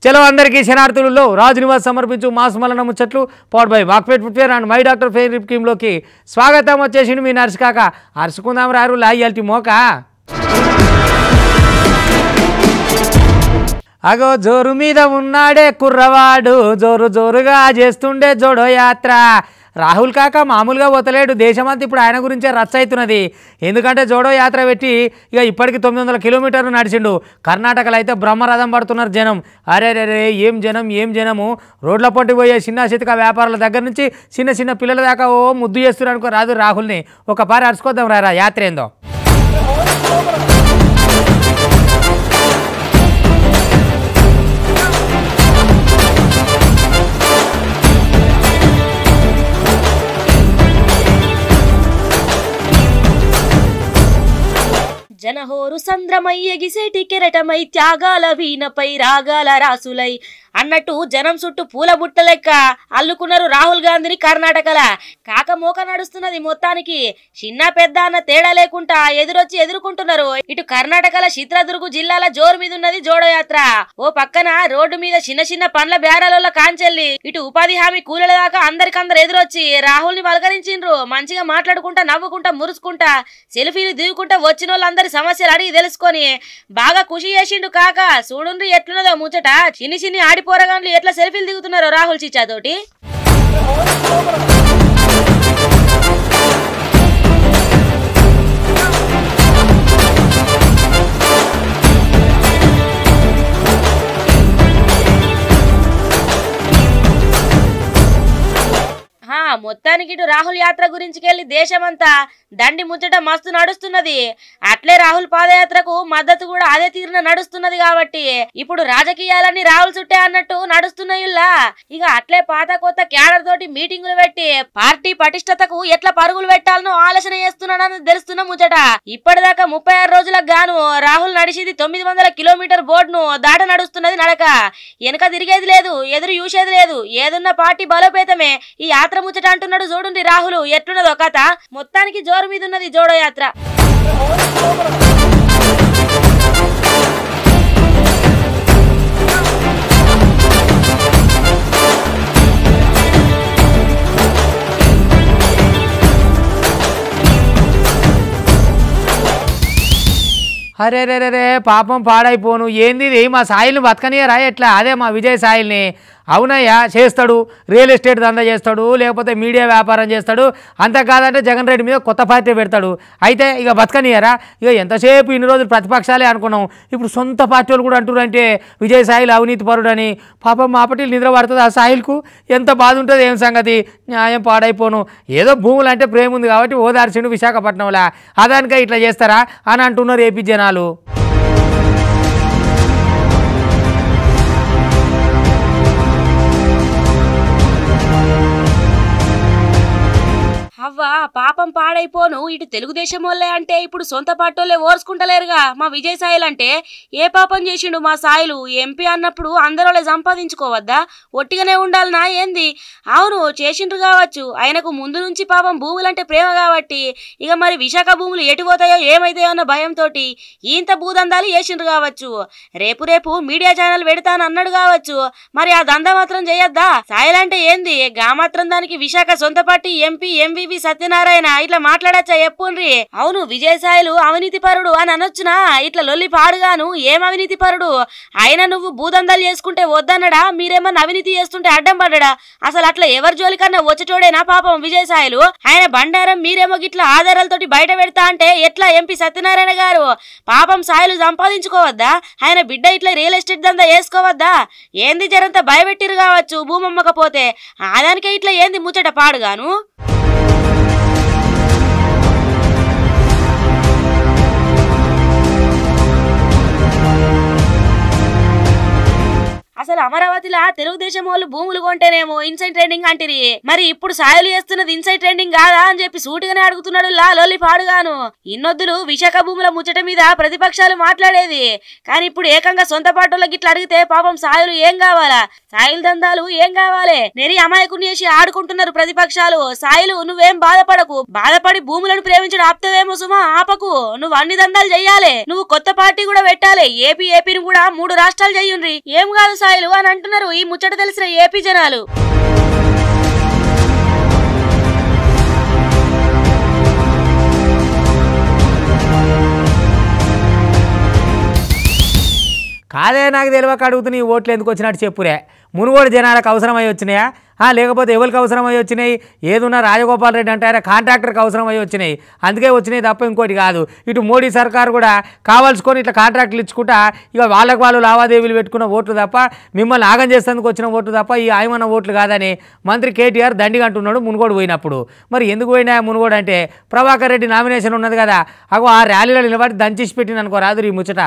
చలో అందరికీ శనార్థులలో రాజు నివాస్ సమర్పించు మాస్ మలన ముచ్చట్లు పవర్ బై వాక్పేట్ footwear and my doctor fair టీంలోకి స్వాగతం వచ్చేసిండు మీ నర్సు కాక అరుచుకుందాం రారు లాయ్యాల్టి మోక అగో జోరు మీద ఉన్నాడే కుర్రవాడు జోరు జోరుగా చేస్తుండే జోడో యాత్ర రాహుల్ కాక మామూలుగా పోతలేడు దేశమంతా ఇప్పుడు ఆయన గురించే రచ్చ అవుతున్నది ఎందుకంటే జోడో యాత్ర పెట్టి ఇక ఇప్పటికి తొమ్మిది వందల కిలోమీటర్లు నడిచిండు కర్ణాటకలో అయితే బ్రహ్మరథం పడుతున్నారు జనం అరే రే రే ఏం జనం ఏం జనము రోడ్ల పొట్టి పోయే చిన్న చితక వ్యాపారాల దగ్గర నుంచి చిన్న చిన్న పిల్లల దాకా ఓ ముద్దు చేస్తున్నారు అనుకో రాదు రాహుల్ని ఒక పారి అరుచుకోద్దాం రారా యాత్ర ఏందో జనహోరు సంద్రమై ఎగిసేటి కెరటమై త్యాగాల వీణపై రాగాల రాసులై అన్నట్టు జనం చుట్టూ పూల బుట్ట లెక్క అల్లుకున్నారు రాహుల్ గాంధీని కర్ణాటకల కాకమోక నడుస్తున్నది మొత్తానికి చిన్న పెద్ద అన్న తేడా లేకుండా ఎదురొచ్చి ఎదుర్కొంటున్నారు ఇటు కర్ణాటకల చిత్రదుర్గు జిల్లాల జోరు మీద ఉన్నది జోడో యాత్ర ఓ పక్కన రోడ్డు మీద చిన్న చిన్న పండ్ల బేరాలలో కాంచెల్లి ఇటు ఉపాధి హామీ కూలీల దాకా అందరికందరు ఎదురొచ్చి రాహుల్ ని పలకరించిండ్రు మంచిగా మాట్లాడుకుంటా నవ్వుకుంటా మురుసుకుంటా సెల్ఫీలు దిగుకుంటా వచ్చిన వాళ్ళందరి సమస్యలు అడిగి తెలుసుకొని బాగా ఖుషి చేసిండు కాక చూడుండ్రి ఎట్లున్నదో ముచ్చట చిన్ని చిన్ని ఆడిపోరగాన్లు ఎట్లా సెల్ఫీలు దిగుతున్నారో రాహుల్ చిచ్చా తోటి హా మొత్తానికి ఇటు రాహుల్ యాత్ర గురించికెళ్ళి దేశమంతా దండి ముచ్చట మస్తు నడుస్తున్నది అట్లే రాహుల్ పాదయాత్రకు మద్దతు కూడా అదే తీరున నడుస్తున్నది కాబట్టి ఇప్పుడు రాజకీయాలన్నీ రాహుల్ చుట్టే అన్నట్టు నడుస్తున్నాయిల్లా ఇక అట్లే పాత కొత్త క్యాడర్ తోటి మీటింగులు పెట్టి పార్టీ పటిష్టతకు ఎట్లా పరుగులు పెట్టాలనో ఆలోచన చేస్తున్నాడని తెలుస్తున్న ముచ్చట ఇప్పటిదాకా ముప్పై ఆరు రోజులకు గాను రాహుల్ నడిచింది తొమ్మిది వందల కిలోమీటర్ బోర్డును దాట నడుస్తున్నది నడక వెనక తిరిగేది లేదు ఎదురు చూసేది లేదు ఏదున్న పార్టీ బలోపేతమే ఈ యాత్ర ముచ్చట అంటున్నాడు చూడండి రాహుల్ ఎట్లున్నదో కథ మొత్తానికి జోరు మీద ఉన్నది జోడో యాత్ర అరే రే రే రే పాపం పాడైపోను ఏంది ఇది మా సాయిల్ని బతకనియరా ఎట్లా అదే మా విజయ్ సాయిల్ని అవునయ్యా చేస్తాడు రియల్ ఎస్టేట్ దందా చేస్తాడు లేకపోతే మీడియా వ్యాపారం చేస్తాడు అంత కాదంటే జగన్ రెడ్డి మీద కొత్త పార్టీ పెడతాడు అయితే ఇక బతకనియరా ఇక ఎంతసేపు ఇన్ని రోజులు ప్రతిపక్షాలే అనుకున్నాం ఇప్పుడు సొంత పార్టీ వాళ్ళు కూడా అంటున్నారు అంటే విజయ్ సాయిల్ అవినీతి పరుడని పాపం మా పట్టిలు నిద్ర పడుతుంది ఆ సాయిల్కు ఎంత బాధ ఉంటుంది ఏం సంగతి న్యాయం పాడైపోను ఏదో భూములు అంటే ప్రేమ ఉంది కాబట్టి ఓదార్చిండు విశాఖపట్నంలా అదానిక ఇట్లా చేస్తారా అని అంటున్నారు ఏపీ జనాలు అవ్వా పాపం పాడైపోను ఇటు తెలుగుదేశం వాళ్ళే అంటే ఇప్పుడు సొంత పార్టీలే ఓర్చుకుంటలేరుగా మా విజయ్ సాయిల్ అంటే ఏ పాపం చేసిండు మా సాయిలు ఎంపీ అన్నప్పుడు అందరోళ్ళే సంపాదించుకోవద్దా ఒట్టిగానే ఉండాలనా ఏంది అవును చేసిండ్రు కావచ్చు ఆయనకు ముందు నుంచి పాపం భూములంటే ప్రేమ కాబట్టి ఇక మరి విశాఖ భూములు ఎటు పోతాయో ఏమైతాయో అన్న భయంతో ఇంత భూదందాలు చేసిండ్రు కావచ్చు రేపు రేపు మీడియా ఛానల్ పెడతాను అన్నాడు కావచ్చు మరి ఆ దందా మాత్రం చేయొద్దా సాయిల్ అంటే ఏంది గా మాత్రం దానికి విశాఖ సొంత పార్టీ ఎంపీ ఎంవివి సత్యనారాయణ ఇట్లా మాట్లాడచ్చా చెప్పుండ్రి అవును విజయసాయిలు అవినీతి పరుడు అని అనొచ్చునా ఇట్లా లొల్లి పాడుగాను ఏం అవినీతి పరుడు ఆయన నువ్వు భూదందాలు చేసుకుంటే వద్దన్నడా మీరేమన్నా అవినీతి చేస్తుంటే అడ్డం పడ్డా అసలు అట్లా ఎవరి జోలికన్నా వచ్చేటోడేనా పాపం విజయసాయిలు ఆయన బండారం మీరేమో గిట్లా ఆధారాలతోటి బయట పెడతా అంటే ఎట్లా ఎంపీ సత్యనారాయణ గారు పాపం సాయిలు సంపాదించుకోవద్దా ఆయన బిడ్డ ఇట్లా రియల్ ఎస్టేట్ దందా వేసుకోవద్దా ఏంది జరంత భయపెట్టిరు కావచ్చు భూమమ్మకపోతే ఆదానికే ఇట్లా ఏంది ముచ్చట పాడుగాను అసలు అమరావతిలో తెలుగుదేశం వాళ్ళు భూములు కొంటేనేమో ఇన్సైడ్ ట్రెండింగ్ అంటిరి మరి ఇప్పుడు సాయలు చేస్తున్నది ఇన్సైడ్ ట్రెండింగ్ కాదా అని చెప్పి సూటిగానే అడుగుతున్నాడు లా లొల్లి పాడుగాను ఇన్నొద్దులు విశాఖ భూముల ముచ్చట మీద ప్రతిపక్షాలు మాట్లాడేది కానీ ఇప్పుడు ఏకంగా సొంత పాటోళ్ళకి ఇట్లా అడిగితే పాపం సాయులు ఏం కావాలా సాయిల్ దందాలు ఏం కావాలి నెరి అమాయకుని చేసి ఆడుకుంటున్నారు ప్రతిపక్షాలు సాయిలు నువ్వేం బాధపడకు బాధపడి భూములను ప్రేమించడం ఆప్తవేమో సుమా ఆపకు నువ్వు అన్ని దందాలు చెయ్యాలి నువ్వు కొత్త పార్టీ కూడా పెట్టాలి ఏపీ ఏపీని కూడా మూడు రాష్ట్రాలు చెయ్యుండ్రి ఏం కాదు సాయి సాయిలు అని అంటున్నారు ఈ ముచ్చట తెలిసిన ఏపీ జనాలు కాదే నాకు తెలియక అడుగుతున్న ఈ ఓట్లు ఎందుకు వచ్చినట్టు చెప్పురే మునుగోడు జనాలకు అవసరమై వచ్చినాయా ఆ, లేకపోతే ఎవరికి అవసరమై వచ్చినాయి ఏదున్నా రాజగోపాల్ రెడ్డి అంటారా కాంట్రాక్టర్కి అవసరమై వచ్చినాయి అందుకే వచ్చినాయి తప్ప ఇంకోటి కాదు ఇటు మోడీ సర్కారు కూడా కావాల్సుకొని ఇట్లా కాంట్రాక్టులు ఇచ్చుకుంటా ఇక వాళ్ళకి వాళ్ళు లావాదేవీలు పెట్టుకున్న ఓట్లు తప్ప మిమ్మల్ని ఆగం చేసేందుకు వచ్చిన ఓట్లు తప్ప ఈ ఆయమన్న ఓట్లు కాదని మంత్రి కేటీఆర్ దండిగా అంటున్నాడు మునుగోడు పోయినప్పుడు మరి ఎందుకు పోయినా మునుగోడు అంటే ప్రభాకర్ రెడ్డి నామినేషన్ ఉన్నది కదా అగో ఆ ర్యాలీలో నిలబడి దంచేసి పెట్టింది అనుకో రాదు ఈ ముచ్చట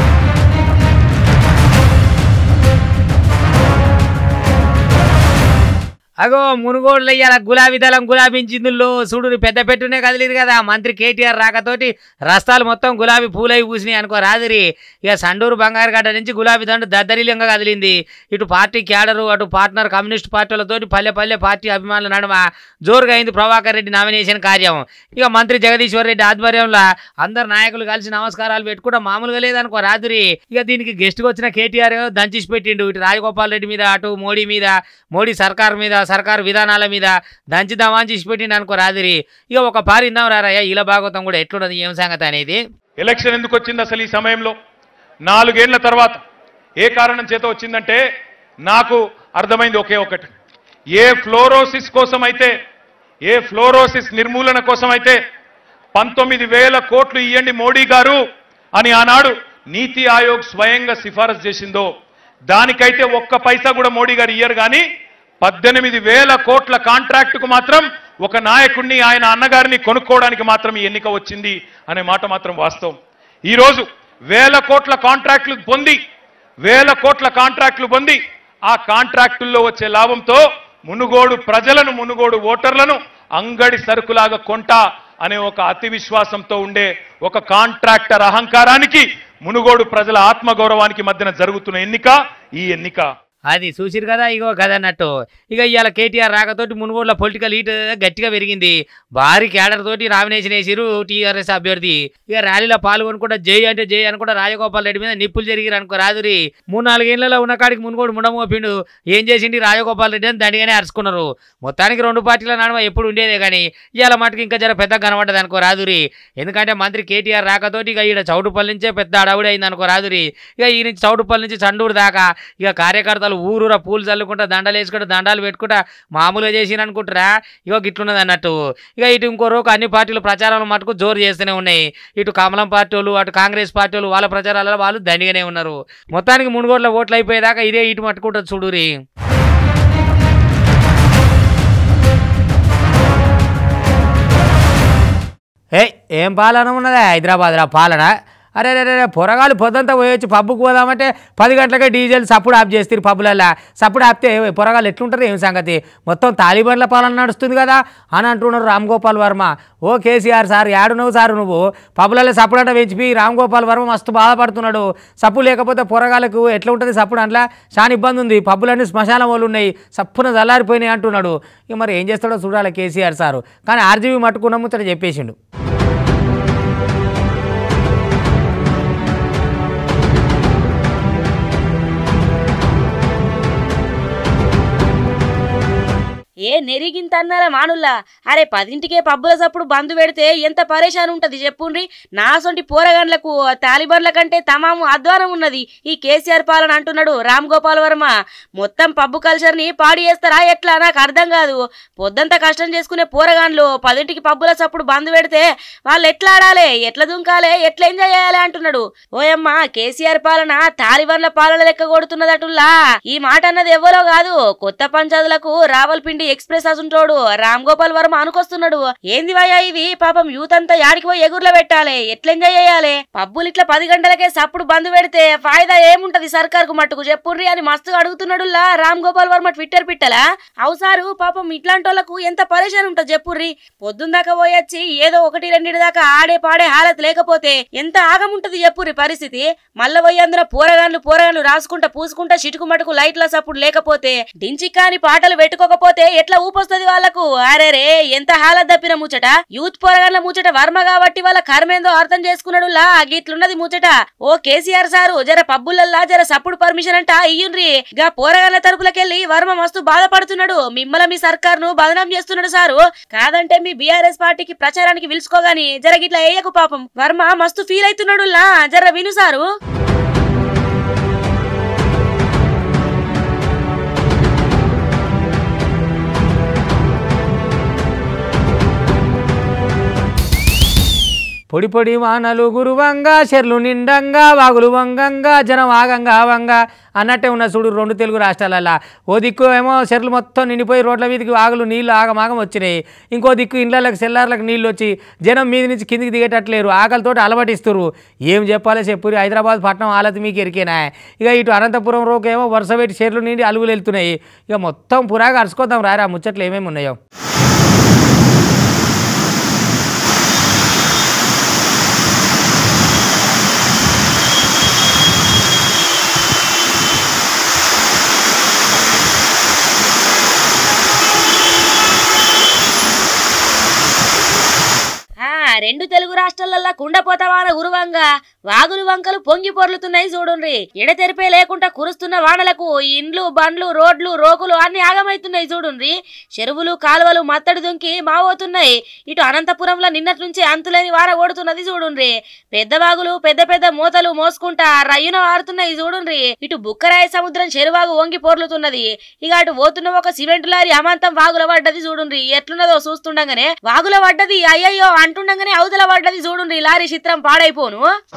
అగో మునుగోడులో ఇవాళ గులాబీ దళం గులాబీ చిందుల్లో చూడు పెద్ద పెట్టునే కదిలిరు కదా మంత్రి కేటీఆర్ రాకతోటి రస్తాలు మొత్తం గులాబీ పూలై పూసినాయి అనుకో రాదిరి ఇక సండూరు బంగారుగడ్డ నుంచి గులాబీ దండు దద్దరిలంగా కదిలింది ఇటు పార్టీ క్యాడరు అటు పార్ట్నర్ కమ్యూనిస్ట్ పార్టీలతోటి పల్లె పల్లె పార్టీ అభిమానుల నడుమ జోరుగా అయింది ప్రభాకర్ రెడ్డి నామినేషన్ కార్యం ఇక మంత్రి జగదీశ్వర్ రెడ్డి ఆధ్వర్యంలో అందరు నాయకులు కలిసి నమస్కారాలు పెట్టుకుంటా మామూలుగా లేదనుకో రాత్రి ఇక దీనికి గెస్ట్గా వచ్చిన కేటీఆర్ దంచేసి పెట్టిండు ఇటు రాజగోపాల్ రెడ్డి మీద అటు మోడీ మీద మోడీ సర్కార్ మీద సర్కారు విధానాల మీద దంచి దమాన్ చేసి పెట్టిండు అనుకో రాత్రి ఇక ఒక పారి ఇందాం రారయ్య ఇలా భాగవతం కూడా ఎట్లున్నది ఏం సంగతి అనేది ఎలక్షన్ ఎందుకు వచ్చింది అసలు ఈ సమయంలో నాలుగేళ్ల తర్వాత ఏ కారణం చేత వచ్చిందంటే నాకు అర్థమైంది ఒకే ఒకటి ఏ ఫ్లోరోసిస్ కోసం అయితే ఏ ఫ్లోరోసిస్ నిర్మూలన కోసం అయితే పంతొమ్మిది వేల కోట్లు ఇవ్వండి మోడీ గారు అని ఆనాడు నీతి ఆయోగ్ స్వయంగా సిఫారసు చేసిందో దానికైతే ఒక్క పైసా కూడా మోడీ గారు ఇయ్యరు కానీ పద్దెనిమిది వేల కోట్ల కాంట్రాక్టుకు మాత్రం ఒక నాయకుడిని ఆయన అన్నగారిని కొనుక్కోవడానికి మాత్రం ఈ ఎన్నిక వచ్చింది అనే మాట మాత్రం వాస్తవం ఈరోజు వేల కోట్ల కాంట్రాక్టులు పొంది వేల కోట్ల కాంట్రాక్టులు పొంది ఆ కాంట్రాక్టుల్లో వచ్చే లాభంతో మునుగోడు ప్రజలను మునుగోడు ఓటర్లను అంగడి సరుకులాగా కొంటా అనే ఒక అతి విశ్వాసంతో ఉండే ఒక కాంట్రాక్టర్ అహంకారానికి మునుగోడు ప్రజల ఆత్మగౌరవానికి మధ్యన జరుగుతున్న ఎన్నిక ఈ ఎన్నిక అది చూసిరు కదా ఇగో కదా అన్నట్టు ఇక ఇవాళ కేటీఆర్ రాకతోటి మునుగోడులో పొలిటికల్ హీట్ గట్టిగా పెరిగింది భారీ క్యాడర్ తోటి నామినేషన్ వేసిరు టీఆర్ఎస్ అభ్యర్థి ఇక ర్యాలీలో పాల్గొనుకుంటా జై అంటే జై అనుకుంటా రాజగోపాల్ రెడ్డి మీద నిప్పులు జరిగిరు అనుకో రాదురి మూడు నాలుగేళ్లలో ఉన్న కాడికి మునుగోడు ముండమోపిండు ఏం చేసిండి రాజగోపాల్ రెడ్డి అని దండిగానే అరుచుకున్నారు మొత్తానికి రెండు పార్టీల నడుమ ఎప్పుడు ఉండేదే కానీ ఇవాళ మటుకు ఇంకా జర పెద్ద కనబడ్డది అనుకో రాదురి ఎందుకంటే మంత్రి కేటీఆర్ రాకతోటి ఇక ఈడ చౌటుపల్లి నుంచే పెద్ద అడవుడు అయింది అనుకో రాదురి ఇక ఈ నుంచి చౌటుపల్లి నుంచి చండూరు దాకా ఇక కార్యకర్తలు ఊరూర పూలు చల్లుకుంటా దండలు వేసుకుంటా దండాలు పెట్టుకుంటా మామూలుగా చేసిన అనుకుంటారా ఇక గిట్లున్నది అన్నట్టు ఇక ఇటు ఇంకో రోజు అన్ని పార్టీలు ప్రచారాలు మటుకు జోరు చేస్తూనే ఉన్నాయి ఇటు కమలం పార్టీ వాళ్ళు అటు కాంగ్రెస్ పార్టీ వాళ్ళు వాళ్ళ ప్రచారాలలో వాళ్ళు దండిగానే ఉన్నారు మొత్తానికి మూడు కోట్ల ఓట్లు అయిపోయేదాకా ఇదే ఇటు మట్టుకుంటుంది చూడురి ఏ ఏం పాలన ఉన్నదా హైదరాబాద్లో పాలన అరే రే రే పొరగాలు పొద్దంతా పోయొచ్చు పబ్బుకు పోదామంటే పది గంటలకే డీజిల్ సప్పుడు ఆఫ్ చేస్తారు పబ్బులల్లా సప్పుడు ఆపితే పొరగాలు ఎట్లుంటారు ఏం సంగతి మొత్తం తాలిబాన్ల పాలన నడుస్తుంది కదా అని అంటున్నారు రామ్ గోపాల్ వర్మ ఓ కేసీఆర్ సార్ యాడు నువ్వు సార్ నువ్వు పబ్బులలో సప్పుడు అంట పెంచిపి రామ్ గోపాల్ వర్మ మస్తు బాధపడుతున్నాడు సప్పుడు లేకపోతే పొరగాలకు ఎట్లా ఉంటుంది సప్పుడు అంట్లా చాలా ఇబ్బంది ఉంది పబ్బులన్నీ శ్మశానం వాళ్ళు ఉన్నాయి సప్పున జల్లారిపోయినాయి అంటున్నాడు ఇక మరి ఏం చేస్తాడో చూడాలి కేసీఆర్ సారు కానీ ఆర్జీబీ మట్టుకున్నాము తను చెప్పేసిండు ఏ నెరిగింత అన్నారా మానుల్లా అరే పదింటికే పబ్బుల సప్పుడు బంద్ పెడితే ఎంత పరేషాన్ ఉంటది చెప్పుండ్రి నా సొంటి పోరగాండ్లకు తాలిబాన్ల కంటే తమాము అధ్వానం ఉన్నది ఈ కేసీఆర్ పాలన అంటున్నాడు రామ్ గోపాల్ వర్మ మొత్తం పబ్బు కల్చర్ ని పాడి చేస్తారా ఎట్లా నాకు అర్థం కాదు పొద్దంతా కష్టం చేసుకునే పోరగాండ్లు పదింటికి పబ్బుల సప్పుడు బంద్ పెడితే వాళ్ళు ఎట్లా ఆడాలి ఎట్లా దుంకాలి ఎట్లా ఎంజాయ్ చేయాలి అంటున్నాడు ఓయమ్మ కేసీఆర్ పాలన తాలిబాన్ల పాలన లెక్క కొడుతున్నదటుల్లా ఈ మాట అన్నది ఎవరో కాదు కొత్త పంచాదులకు రావల్పిండి ఎక్స్ప్రెస్ అసుంటోడు రామ్ గోపాల్ వర్మ అనుకొస్తున్నాడు ఏంది వయ్యా ఇది పాపం యూత్ అంతా యాడికి పోయి ఎగుర్లో పెట్టాలి ఎట్లా ఎంజాయ్ చేయాలి పబ్బులు ఇట్లా పది గంటలకే సప్పుడు బంద్ పెడితే ఫాయిదా ఏముంటది సర్కార్ కు మట్టుకు చెప్పుర్రి అని మస్తుగా అడుగుతున్నాడు రామ్ గోపాల్ వర్మ ట్విట్టర్ పిట్టలా అవుసారు పాపం ఇట్లాంటి వాళ్ళకు ఎంత పరేషాన్ ఉంటది చెప్పుర్రి పొద్దున్న దాకా పోయొచ్చి ఏదో ఒకటి రెండింటి దాకా ఆడే పాడే హాలత్ లేకపోతే ఎంత ఆగముంటది చెప్పుర్రి పరిస్థితి మళ్ళా పోయి అందులో పోరగాన్లు పోరగాన్లు రాసుకుంటా పూసుకుంటా చిటుకు మటుకు లైట్ల సప్పుడు లేకపోతే డించికాని పాటలు పెట్టుకోకపోతే ఎట్లా ఎట్లా ఊపొస్తుంది వాళ్ళకు అరే రే ఎంత హాలత్ తప్పిన ముచ్చట యూత్ పోరగాన్ల ముచ్చట వర్మ కాబట్టి వాళ్ళ కర్మేందో అర్థం చేసుకున్నాడు లా గిట్లున్నది ముచ్చట ఓ కేసీఆర్ సారు జర పబ్బులల్లా జర సప్పుడు పర్మిషన్ అంట ఇయ్యుండ్రి గా పోరగాన్ల తరపులకెళ్ళి వర్మ మస్తు బాధపడుతున్నాడు మిమ్మల మీ సర్కార్ ను బదనాం చేస్తున్నాడు సారు కాదంటే మీ బీఆర్ఎస్ పార్టీకి ప్రచారానికి పిలుచుకోగాని జర గిట్లా వేయకు పాపం వర్మ మస్తు ఫీల్ అవుతున్నాడు లా జర విను సారు పొడి పొడి వానలు గురువంగా చెర్లు నిండంగా వాగులు వంగంగా జనం ఆగంగా వంగ అన్నట్టే ఉన్న చూడు రెండు తెలుగు రాష్ట్రాలల్లో ఓ దిక్కు ఏమో చెర్లు మొత్తం నిండిపోయి రోడ్ల మీదకి వాగులు నీళ్లు ఆగమాగం వచ్చినాయి ఇంకో దిక్కు ఇండ్లకి సెల్లార్లకు నీళ్ళు వచ్చి జనం మీద నుంచి కిందికి దిగేటట్లేరు ఆకలితోటి అలవాటిస్తున్నారు ఏం చెప్పాలి చెప్పురి హైదరాబాద్ పట్నం ఆలతి మీకు ఎరికేనా ఇక ఇటు అనంతపురం రోకేమో వరుస పెట్టి చెర్లు నిండి అలుగులు వెళ్తున్నాయి ఇక మొత్తం పురాగా అరుచుకోద్దాం రారా ముచ్చట్లు ఏమేమి ఉన్నాయో ఆ రెండు తెలుగు రాష్ట్రాలల్లా కుండపోత వాన గురువంగా వాగులు వంకలు పొంగి పొర్లుతున్నాయి చూడుండ్రి ఎడతెరిపే లేకుండా కురుస్తున్న వానలకు ఇండ్లు బండ్లు రోడ్లు రోకులు అన్ని ఆగమైతున్నాయి చూడుండ్రి చెరువులు కాలువలు మత్తడి దుంకి మావోతున్నాయి ఇటు అనంతపురంలో నిన్నటి నుంచి అంతులేని వార ఓడుతున్నది చూడుండ్రి పెద్ద వాగులు పెద్ద పెద్ద మూతలు మోసుకుంటా రయ్యున వారుతున్నాయి చూడుండ్రి ఇటు బుక్కరాయ సముద్రం చెరువాగు వంగి పొర్లుతున్నది ఇక అటు పోతున్న ఒక సిమెంట్ లారీ అమాంతం వాగుల పడ్డది చూడుండ్రి ఎట్లున్నదో చూస్తుండగానే వాగుల పడ్డది అయ్యయ్యో అంటుండగానే అవతల పడ్డది చూడుండ్రి లారీ చిత్రం పాడైపోను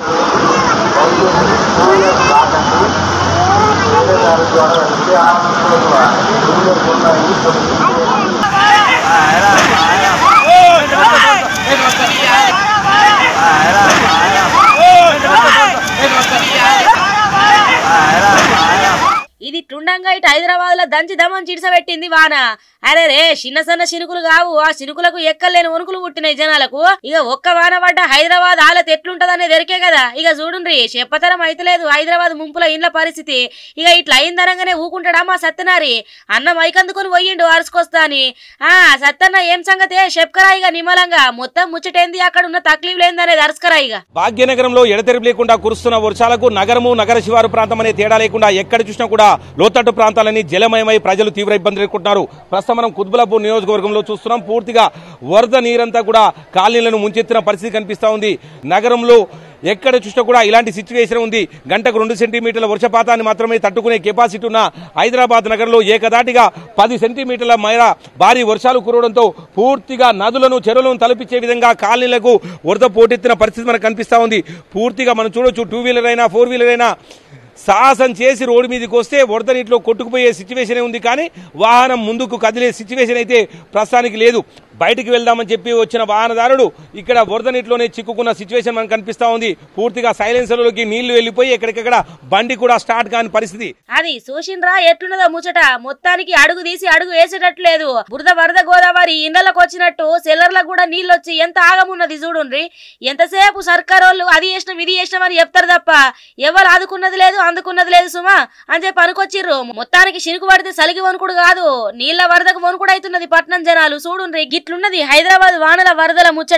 ఇది టుండంగా ఇటు హైదరాబాద్ లో దంచి దమం చిడిసబెట్టింది వాన అరే రే చిన్న సన్న చినుకులు కావు ఆ చినుకులకు ఎక్కలేని వణుకులు పుట్టినాయి జనాలకు ఇక ఒక్క వాన పడ్డ హైదరాబాద్ ఆలత ఎట్లుంటదనే దొరికే కదా ఇక చూడుండ్రి చెప్పతరం అయితలేదు హైదరాబాద్ ముంపుల ఇండ్ల పరిస్థితి ఇక ఇట్లా అయిందనగానే ఊకుంటాడా మా సత్యనారి అన్న మైకందుకొని పోయిండు అరుసుకొస్తా అని ఆ సత్తన్న ఏం సంగతే చెప్కరా ఇక నిమ్మలంగా మొత్తం ముచ్చటేంది అక్కడ ఉన్న తక్లీఫ్ లేదనేది అరుసుకరా ఇక భాగ్యనగరంలో ఎడతెరిపి లేకుండా కురుస్తున్న వర్షాలకు నగరము నగర శివారు ప్రాంతం అనే తేడా లేకుండా ఎక్కడ చూసినా కూడా లోతట్టు ప్రాంతాలన్నీ జలమయమై ప్రజలు తీవ్ర ఇబ్బందులు ఎదుర్కొంటున్నారు ప్రస్తుతం మనం కుత్బులాపూర్ నియోజకవర్గంలో చూస్తున్నాం పూర్తిగా వరద నీరంతా కూడా కాలనీలను ముంచెత్తిన పరిస్థితి కనిపిస్తా ఉంది నగరంలో ఎక్కడ చూసినా కూడా ఇలాంటి సిచ్యువేషన్ ఉంది గంటకు రెండు సెంటీమీటర్ల వర్షపాతాన్ని మాత్రమే తట్టుకునే కెపాసిటీ ఉన్న హైదరాబాద్ నగరంలో ఏకదాటిగా పది సెంటీమీటర్ల మేర భారీ వర్షాలు కురవడంతో పూర్తిగా నదులను చెరువులను తలపించే విధంగా కాలనీలకు వరద పోటెత్తిన పరిస్థితి మనకు కనిపిస్తా ఉంది పూర్తిగా మనం చూడొచ్చు టూ వీలర్ అయినా ఫోర్ వీలర్ అయినా సాహసం చేసి రోడ్డు మీదకి వస్తే వరద నీటిలో కొట్టుకుపోయే సిచ్యువేషన్ ఉంది కానీ వాహనం ముందుకు కదిలే సిచ్యువేషన్ అయితే ప్రస్తుతానికి లేదు బయటికి వెళ్దామని చెప్పి వచ్చిన వాహనదారుడు ఇక్కడ వరద నీటిలోనే చిక్కుకున్న సిచ్యువేషన్ మనకు కనిపిస్తా ఉంది పూర్తిగా సైలెన్సర్లోకి నీళ్లు వెళ్ళిపోయి ఎక్కడికక్కడ బండి కూడా స్టార్ట్ కాని పరిస్థితి అది చూసిండ్రా ఎట్లున్నదో ముచ్చట మొత్తానికి అడుగు తీసి అడుగు వేసేటట్లేదు బురద వరద గోదావరి ఇండ్లకు వచ్చినట్టు సెల్లర్లకు కూడా నీళ్ళు వచ్చి ఎంత ఆగమున్నది చూడుండ్రి ఎంతసేపు సర్కారోళ్ళు అది చేసినాం ఇది చేసినాం అని చెప్తారు తప్ప ఎవరు ఆదుకున్నది లేదు అందుకున్నది లేదు సుమా అని చెప్పి అనుకొచ్చిర్రు మొత్తానికి చినుకు పడితే సలిగి వణుకుడు కాదు నీళ్ల వరదకు వణుకుడు అవుతున్నది పట్నం జనాలు చూడుండ్రి గిట్లున్నది హైదరాబాద్ వానల వరదల ముచ్చట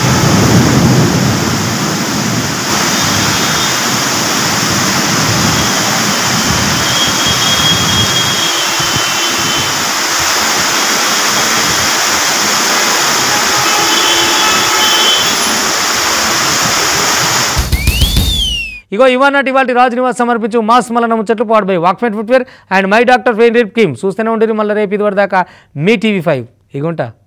ఇగో ఇవన్నట్టు ఇవాళ రాజు నివాస్ సమర్పించు మాస్ మలన ముచ్చట్లు పాడు బై వాక్మెట్ footwear and my doctor fair రిప్ టీమ్ చూస్తూనే ఉంటుంది మళ్ళీ రేపు ఇది వరదాకా మీ టీవీ ఫైవ్ ఇగుంటా